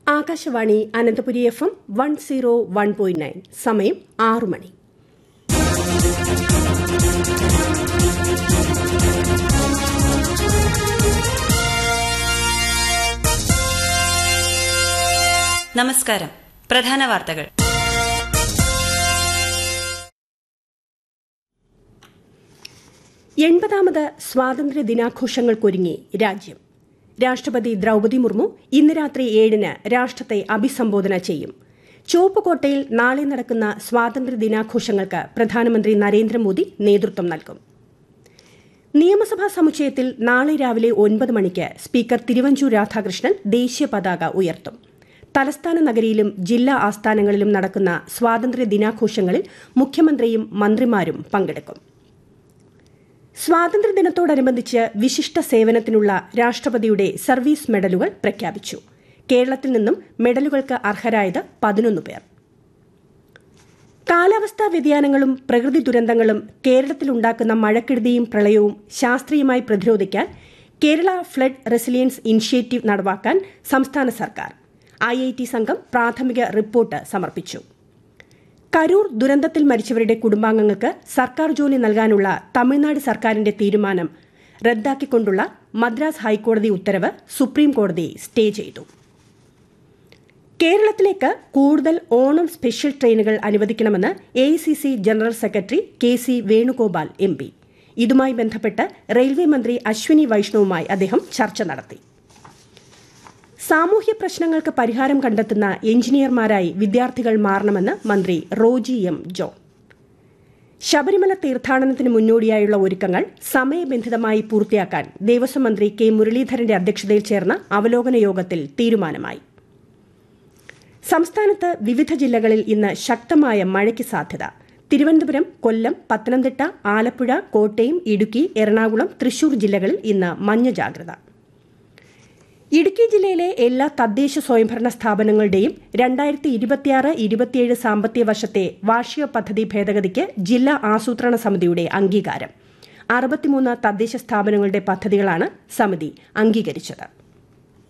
Akashvani Ananthapuri F M one zero one point nine സമയം ആറു മണി നമസ്കാരം പ്രധാന വാർത്തകൾ എൺപതാമത് സ്വാതന്ത്ര്യ ദിനാഘോഷങ്ങൾക്കൊരുങ്ങി രാജ്യം രാഷ്ട്രപതി ദ്രൌപതി മുർമു ഇന്ന് രാത്രി ഏഴിന് രാഷ്ട്രത്തെ അഭിസംബോധന ചെയ്യും ചുവപ്പുകോട്ടയിൽ നാളെ നടക്കുന്ന സ്വാതന്ത്ര്യ ദിനാഘോഷങ്ങൾക്ക് പ്രധാനമന്ത്രി നരേന്ദ്രമോദി നേതൃത്വം നൽകും നിയമസഭാ സമുച്ചയത്തിൽ നാളെ രാവിലെ ഒൻപത് മണിക്ക് സ്പീക്കർ തിരുവഞ്ചൂർ രാധാകൃഷ്ണൻ ദേശീയ പതാക ഉയർത്തും തലസ്ഥാന നഗരിയിലും ജില്ലാ ആസ്ഥാനങ്ങളിലും നടക്കുന്ന സ്വാതന്ത്ര്യ ദിനാഘോഷങ്ങളിൽ മുഖ്യമന്ത്രിയും മന്ത്രിമാരും പങ്കെടുക്കും സ്വാതന്ത്ര്യദിനത്തോടനുബന്ധിച്ച് വിശിഷ്ട സേവനത്തിനുള്ള രാഷ്ട്രപതിയുടെ സർവീസ് മെഡലുകൾ പ്രഖ്യാപിച്ചു കേരളത്തിൽ നിന്നും മെഡലുകൾക്ക് അർഹരായത് പതിനൊന്ന് പേർ കാലാവസ്ഥാ വ്യതിയാനങ്ങളും പ്രകൃതി ദുരന്തങ്ങളും കേരളത്തിലുണ്ടാക്കുന്ന മഴക്കെടുതിയും പ്രളയവും ശാസ്ത്രീയമായി പ്രതിരോധിക്കാൻ കേരള ഫ്ലഡ് റെസിലിയൻസ് ഇനിഷ്യേറ്റീവ് നടപ്പാക്കാൻ സംസ്ഥാന സർക്കാർ ഐ ഐ ടി സംഘം പ്രാഥമിക റിപ്പോർട്ട് സമർപ്പിച്ചു കരൂർ ദുരന്തത്തിൽ മരിച്ചവരുടെ കുടുംബാംഗങ്ങൾക്ക് സർക്കാർ ജോലി നൽകാനുള്ള തമിഴ്നാട് സർക്കാരിന്റെ തീരുമാനം റദ്ദാക്കിക്കൊണ്ടുള്ള മദ്രാസ് ഹൈക്കോടതി ഉത്തരവ് സുപ്രീം കോടതി സ്റ്റേ ചെയ്തു കേരളത്തിലേക്ക് കൂടുതൽ ഓണം സ്പെഷ്യൽ ട്രെയിനുകൾ അനുവദിക്കണമെന്ന് എ general secretary K C Venugopal M P ഇതുമായി ബന്ധപ്പെട്ട് റെയിൽവേ മന്ത്രി അശ്വിനി വൈഷ്ണവുമായി അദ്ദേഹം ചർച്ച നടത്തി സാമൂഹ്യ പ്രശ്നങ്ങൾക്ക് പരിഹാരം കണ്ടെത്തുന്ന എഞ്ചിനീയർമാരായി വിദ്യാർത്ഥികൾ മാറണമെന്ന് മന്ത്രി റോജി എം ജോൺ ശബരിമല തീർത്ഥാടനത്തിന് മുന്നോടിയായുള്ള ഒരുക്കങ്ങൾ സമയബന്ധിതമായി പൂർത്തിയാക്കാൻ ദേവസ്വം മന്ത്രി കെ മുരളീധരന്റെ അധ്യക്ഷതയിൽ ചേർന്ന അവലോകന യോഗത്തിൽ തീരുമാനമായി സംസ്ഥാനത്ത് വിവിധ ജില്ലകളിൽ ഇന്ന് ശക്തമായ മഴയ്ക്ക് സാധ്യത തിരുവനന്തപുരം കൊല്ലം പത്തനംതിട്ട ആലപ്പുഴ കോട്ടയം ഇടുക്കി എറണാകുളം തൃശൂർ ജില്ലകളിൽ ഇന്ന് മഞ്ഞ ജാഗ്രത ഇടുക്കി ജില്ലയിലെ എല്ലാ തദ്ദേശ സ്വയംഭരണ സ്ഥാപനങ്ങളുടെയും രണ്ടായിരത്തി ഇരുപത്തിയാറ് ഇരുപത്തിയേഴ് സാമ്പത്തിക വർഷത്തെ വാർഷിക പദ്ധതി ഭേദഗതിക്ക് ജില്ലാ ആസൂത്രണ സമിതിയുടെ അംഗീകാരം അറുപത്തിമൂന്ന് തദ്ദേശ സ്ഥാപനങ്ങളുടെ പദ്ധതികളാണ് സമിതി അംഗീകരിച്ചത്